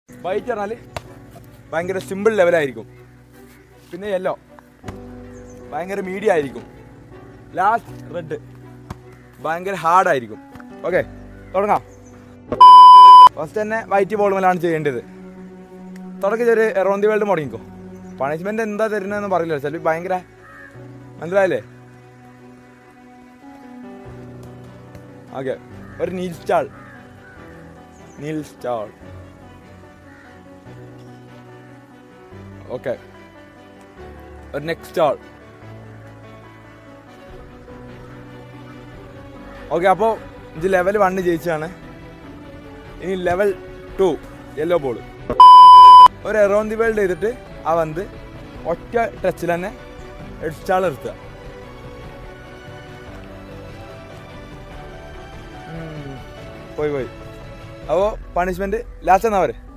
White പറഞ്ഞാൽ ഭയങ്കര simple ലെവലായിരിക്കും പിന്നെ യെല്ലോ ഭയങ്കര മീഡിയം ആയിരിക്കും ലാസ്റ്റ് റെഡ് ഭയങ്കര ഹാർഡായിരിക്കും ഓക്കെ തുടങ്ങാം ഫസ്റ്റ് തന്നെ വൈറ്റ് ബോൾ മേലാണ് ചെയ്യേണ്ടത് തുടക്കം ഒരു എറൗണ്ട് ദി വേൾഡ് മുടങ്ങിക്കോ പണിഷ്മെന്റ് എന്താ തരുന്നതെന്ന് പറയില്ല ചിലപ്പോൾ ഭയങ്കര മനസ്സിലായില്ലേ ഓക്കെ ഒരു നീൽ സ്റ്റാൾ നീൽ സ്റ്റാൾ ഓക്കെ ഒരു നെക്സ്റ്റ് സ്റ്റാൾ ഓക്കെ അപ്പോൾ ഇത് ലെവൽ വണ്ണ് ജയിച്ചാണ് ഇനി ലെവൽ ടു യെല്ലോ ബോൾ ഒരു എറൗണ്ട് ദി വേൾഡ് ചെയ്തിട്ട് ആ വന്ന് ഒറ്റ ടച്ചിൽ തന്നെ എഡ്സ്റ്റാൾ നിർത്തുക ഉം. പോയി പോയി അപ്പോൾ പണിഷ്മെന്റ് ലാസ്റ്റ് എന്നാ വരെ